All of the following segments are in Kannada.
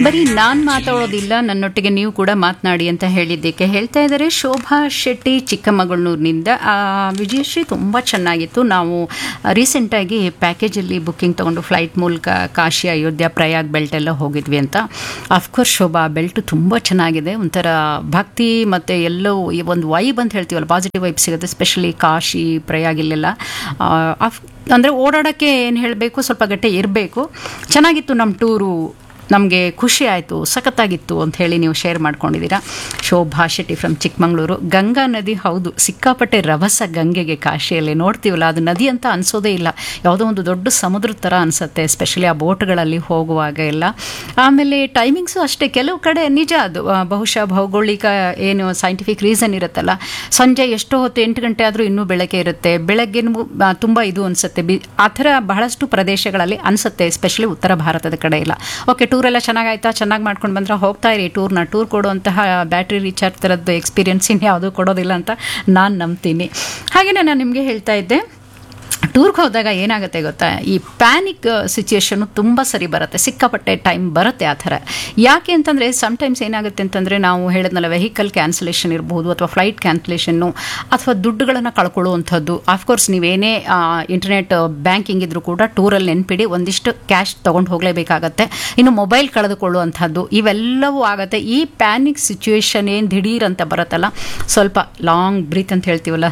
ಬರೀ ನಾನು ಮಾತಾಡೋದಿಲ್ಲ ನನ್ನೊಟ್ಟಿಗೆ ನೀವು ಕೂಡ ಮಾತನಾಡಿ ಅಂತ ಹೇಳಿದ್ದಕ್ಕೆ ಹೇಳ್ತಾ ಇದ್ದಾರೆ ಶೋಭಾ ಶೆಟ್ಟಿ ಚಿಕ್ಕಮಗಳೂರಿನಿಂದ ಆ, ವಿಜಯಶ್ರೀ ತುಂಬ ಚೆನ್ನಾಗಿತ್ತು ನಾವು ರೀಸೆಂಟಾಗಿ ಪ್ಯಾಕೇಜಲ್ಲಿ ಬುಕ್ಕಿಂಗ್ ತೊಗೊಂಡು ಫ್ಲೈಟ್ ಮೂಲಕ ಕಾಶಿ ಅಯೋಧ್ಯ ಪ್ರಯಾಗ್ ಬೆಲ್ಟ್ ಎಲ್ಲ ಹೋಗಿದ್ವಿ ಅಂತ ಅಫ್ಕೋರ್ಸ್ ಶೋಭಾ ಬೆಲ್ಟ್ ತುಂಬ ಚೆನ್ನಾಗಿದೆ ಒಂಥರ ಭಕ್ತಿ ಮತ್ತು ಎಲ್ಲವೂ ಈ ಒಂದು ವೈಬ್ ಅಂತ ಹೇಳ್ತೀವಲ್ಲ ಪಾಸಿಟಿವ್ ವೈಬ್ ಸಿಗುತ್ತೆ ಸ್ಪೆಷಲಿ ಕಾಶಿ ಪ್ರಯಾಗ್ ಇಲ್ಲೆಲ್ಲ ಆ, ಅಫ್ ಅಂದರೆ ಓಡಾಡೋಕ್ಕೆ ಏನು ಹೇಳಬೇಕು ಸ್ವಲ್ಪ ಗಟ್ಟೆ ಇರಬೇಕು ಚೆನ್ನಾಗಿತ್ತು ನಮ್ಮ ಟೂರು ನಮಗೆ ಖುಷಿ ಆಯಿತು ಸಖತ್ತಾಗಿತ್ತು ಅಂತ ಹೇಳಿ ನೀವು ಶೇರ್ ಮಾಡ್ಕೊಂಡಿದ್ದೀರಾ ಶೋಭಾ ಶೆಟ್ಟಿ ಫ್ರಮ್ ಚಿಕ್ಕಮಗಳೂರು ಗಂಗಾ ನದಿ ಹೌದು ಸಿಕ್ಕಾಪಟ್ಟೆ ರಭಸ ಗಂಗೆಗೆ ಕಾಶಿಯಲ್ಲಿ ನೋಡ್ತೀವಲ್ಲ ಅದು ನದಿ ಅಂತ ಅನಿಸೋದೇ ಇಲ್ಲ ಯಾವುದೋ ಒಂದು ದೊಡ್ಡ ಸಮುದ್ರದ ಥರ ಅನಿಸುತ್ತೆ ಎಸ್ಪೆಷಲಿ ಆ ಬೋಟ್ಗಳಲ್ಲಿ ಹೋಗುವಾಗ ಎಲ್ಲ ಆಮೇಲೆ ಟೈಮಿಂಗ್ಸು ಅಷ್ಟೇ ಕೆಲವು ಕಡೆ ನಿಜ ಅದು ಆ, ಬಹುಶಃ ಭೌಗೋಳಿಕ ಏನು ಸೈಂಟಿಫಿಕ್ ರೀಸನ್ ಇರುತ್ತಲ್ಲ ಸಂಜೆ ಎಷ್ಟೋ ಹೊತ್ತು ಎಂಟು ಗಂಟೆ ಆದರೂ ಇನ್ನೂ ಬೆಳಗ್ಗೆ ಇರುತ್ತೆ ಬೆಳಗ್ಗೆ ತುಂಬ ಇದು ಅನಿಸುತ್ತೆ ಬಿ ಆ ಥರ ಬಹಳಷ್ಟು ಪ್ರದೇಶಗಳಲ್ಲಿ ಅನಿಸುತ್ತೆ ಎಸ್ಪೆಷಲಿ ಉತ್ತರ ಭಾರತದ ಕಡೆ ಇಲ್ಲ ಓಕೆ ಟೂರೆಲ್ಲ ಚೆನ್ನಾಗಾಯ್ತಾ ಚೆನ್ನಾಗಿ ಮಾಡ್ಕೊಂಡು ಬಂದ್ರೆ ಹೋಗ್ತಾ ಇರಿ ಟೂರ್ನ ಟೂರ್ ಕೊಡುವಂತಹ ಬ್ಯಾಟ್ರಿ ರೀಚಾರ್ಜ್ ಥರದ್ದು ಎಕ್ಸ್ಪೀರಿಯನ್ಸ್ ಇನ್ಯಾವುದೂ ಕೊಡೋದಿಲ್ಲ ಅಂತ ನಾನು ನಂಬ್ತೀನಿ ಹಾಗೆಯೇ ನಾನು ನಿಮಗೆ ಹೇಳ್ತಾ ಇದ್ದೆ ಟೂರ್ಗೆ ಹೋದಾಗ ಏನಾಗುತ್ತೆ ಗೊತ್ತಾ ಈ ಪ್ಯಾನಿಕ್ ಸಿಚುಯೇಷನ್ನು ತುಂಬ ಸರಿ ಬರುತ್ತೆ ಸಿಕ್ಕಾಪಟ್ಟೆ ಟೈಮ್ ಬರುತ್ತೆ ಆ ಥರ ಯಾಕೆ ಅಂತಂದರೆ ಸಮ್ಟೈಮ್ಸ್ ಏನಾಗುತ್ತೆ ಅಂತಂದರೆ ನಾವು ಹೇಳಿದ್ನಲ್ಲ ವೆಹಿಕಲ್ ಕ್ಯಾನ್ಸಲೇಷನ್ ಇರ್ಬೋದು ಅಥವಾ ಫ್ಲೈಟ್ ಕ್ಯಾನ್ಸಲೇಷನ್ನು ಅಥವಾ ದುಡ್ಡುಗಳನ್ನು ಕಳ್ಕೊಳ್ಳುವಂಥದ್ದು ಆಫ್ಕೋರ್ಸ್ ನೀವೇನೇ ಇಂಟರ್ನೆಟ್ ಬ್ಯಾಂಕಿಂಗ್ ಇದ್ರೂ ಕೂಡ ಟೂರಲ್ಲಿ ನೆನ್ಪಿಡಿ ಒಂದಿಷ್ಟು ಕ್ಯಾಶ್ ತೊಗೊಂಡು ಹೋಗಲೇಬೇಕಾಗತ್ತೆ ಇನ್ನು ಮೊಬೈಲ್ ಕಳೆದುಕೊಳ್ಳುವಂಥದ್ದು ಇವೆಲ್ಲವೂ ಆಗುತ್ತೆ ಈ ಪ್ಯಾನಿಕ್ ಸಿಚುಯೇಷನ್ ಏನು ದಿಢೀರ್ ಅಂತ ಬರುತ್ತಲ್ಲ ಸ್ವಲ್ಪ ಲಾಂಗ್ ಬ್ರೀತ್ ಅಂತ ಹೇಳ್ತೀವಲ್ಲ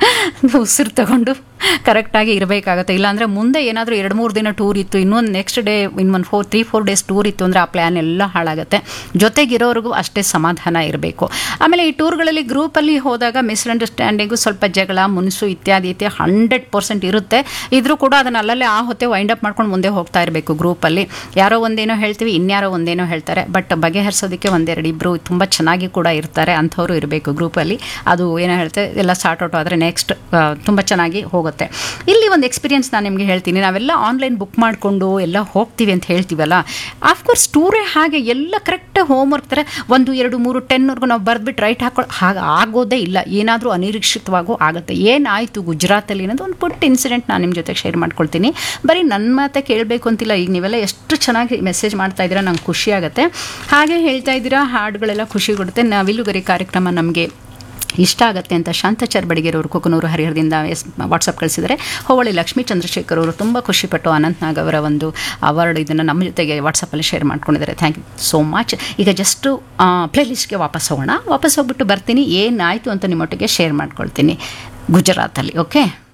ಉಸಿರು ತಗೊಂಡು ಕರೆಕ್ಟಾಗಿ ಇರಬೇಕಾಗತ್ತೆ ಇಲ್ಲಾಂದರೆ ಮುಂದೆ ಏನಾದರೂ ಎರಡು ಮೂರು ದಿನ ಟೂರ್ ಇತ್ತು ಇನ್ನೊಂದು ನೆಕ್ಸ್ಟ್ ಡೇ ಇನ್ನೊಂದು four three four days tour ಇತ್ತು ಅಂದರೆ ಆ ಪ್ಲ್ಯಾನ್ ಎಲ್ಲ ಹಾಳಾಗುತ್ತೆ ಜೊತೆಗಿರೋರಿಗೂ ಅಷ್ಟೇ ಸಮಾಧಾನ ಇರಬೇಕು ಆಮೇಲೆ ಈ ಟೂರ್ಗಳಲ್ಲಿ ಗ್ರೂಪಲ್ಲಿ ಹೋದಾಗ ಮಿಸ್ಅಂಡರ್ಸ್ಟ್ಯಾಂಡಿಂಗು ಸ್ವಲ್ಪ ಜಗಳ ಮುನ್ಸು ಇತ್ಯಾದಿ ಇತ್ಯಾದಿ ಹಂಡ್ರೆಡ್ ಪರ್ಸೆಂಟ್ ಇರುತ್ತೆ ಇದ್ರೂ ಕೂಡ ಅದನ್ನು ಅಲ್ಲಲ್ಲೇ ಆ ಹೊತ್ತೆ ವೈಂಡ್ ಅಪ್ ಮಾಡ್ಕೊಂಡು ಮುಂದೆ ಹೋಗ್ತಾ ಇರಬೇಕು ಗ್ರೂಪಲ್ಲಿ ಯಾರೋ ಒಂದೇನೋ ಹೇಳ್ತೀವಿ ಇನ್ಯಾರೋ ಒಂದೇನೋ ಹೇಳ್ತಾರೆ ಬಟ್ ಬಗೆಹರಿಸೋದಕ್ಕೆ ಒಂದೆರಡು ಇಬ್ಬರು ತುಂಬ ಚೆನ್ನಾಗಿ ಕೂಡ ಇರ್ತಾರೆ ಅಂಥವ್ರು ಇರಬೇಕು ಗ್ರೂಪಲ್ಲಿ ಅದು ಏನೋ ಹೇಳ್ತಾರೆ ಎಲ್ಲ ಸಾರ್ಟ್ ಔಟ್ ಆದರೆ ನೆಕ್ಸ್ಟ್ ತುಂಬ ಚೆನ್ನಾಗಿ ಹೋಗುತ್ತೆ ಇಲ್ಲಿ ಒಂದು ಎಕ್ಸ್ಪೀರಿಯನ್ಸ್ ನಾನು ನಿಮಗೆ ಹೇಳ್ತೀನಿ ನಾವೆಲ್ಲ ಆನ್ಲೈನ್ ಬುಕ್ ಮಾಡಿಕೊಂಡು ಎಲ್ಲ ಹೋಗ್ತೀವಿ ಅಂತ ಹೇಳ್ತೀವಲ್ಲ ಆಫ್ಕೋರ್ಸ್ ಟೂರೇ ಹಾಗೆ ಎಲ್ಲ ಕರೆಕ್ಟಾಗಿ ಹೋಮ್ವರ್ಕ್ ಥರ ಒಂದು ಎರಡು ಮೂರು ಟೆನ್ವರೆಗೂ ನಾವು ಬರೆದ್ಬಿಟ್ಟು ರೈಟ್ ಹಾಕೊಳ್ಳೋ ಹಾಗೆ ಆಗೋದೇ ಇಲ್ಲ ಏನಾದರೂ ಅನಿರೀಕ್ಷಿತವಾಗೂ ಆಗುತ್ತೆ ಏನಾಯಿತು ಗುಜರಾತಲ್ಲಿ ಅನ್ನೋದು ಒಂದು ಪುಟ್ಟ ಇನ್ಸಿಡೆಂಟ್ ನಾನು ನಿಮ್ಮ ಜೊತೆ ಶೇರ್ ಮಾಡ್ಕೊಳ್ತೀನಿ ಬರೀ ನನ್ನ ಮಾತೆ ಕೇಳಬೇಕು ಅಂತಿಲ್ಲ ಈಗ ನೀವೆಲ್ಲ ಎಷ್ಟು ಚೆನ್ನಾಗಿ ಮೆಸೇಜ್ ಮಾಡ್ತಾ ಇದ್ದೀರಾ ನಂಗೆ ಖುಷಿ ಆಗುತ್ತೆ ಹಾಗೆ ಹೇಳ್ತಾ ಇದ್ದೀರಾ ಹಾಡುಗಳೆಲ್ಲ ಖುಷಿ ಕೊಡುತ್ತೆ ನವಿಲುಗರಿ ಕಾರ್ಯಕ್ರಮ ನಮಗೆ ಇಷ್ಟ ಆಗುತ್ತೆ ಅಂತ ಶಾಂತಾಚಾರ್ ಬಡಿಗೆರವರು ಕುಕನೂರು ಹರಿಹರದಿಂದ ಎಸ್ ವಾಟ್ಸಪ್ ಕಳಿಸಿದರೆ ಹೋವಳಿ ಲಕ್ಷ್ಮೀ ಚಂದ್ರಶೇಖರ್ ಅವರು ತುಂಬ ಖುಷಿಪಟ್ಟು ಅನಂತ್ ನಾಗ್ ಅವರ ಒಂದು ಅವಾರ್ಡ್ ಇದನ್ನು ನಮ್ಮ ಜೊತೆಗೆ ವಾಟ್ಸಪ್ಪಲ್ಲಿ ಶೇರ್ ಮಾಡ್ಕೊಂಡಿದ್ದಾರೆ ಥ್ಯಾಂಕ್ ಯು ಸೋ ಮಚ್ ಈಗ ಜಸ್ಟು ಪ್ಲೇಲಿಸ್ಟ್ಗೆ ವಾಪಸ್ ಹೋಗೋಣ ವಾಪಸ್ ಹೋಗ್ಬಿಟ್ಟು ಬರ್ತೀನಿ ಏನಾಯಿತು ಅಂತ ನಿಮ್ಮೊಟ್ಟಿಗೆ ಶೇರ್ ಮಾಡ್ಕೊಳ್ತೀನಿ ಗುಜರಾತಲ್ಲಿ ಓಕೆ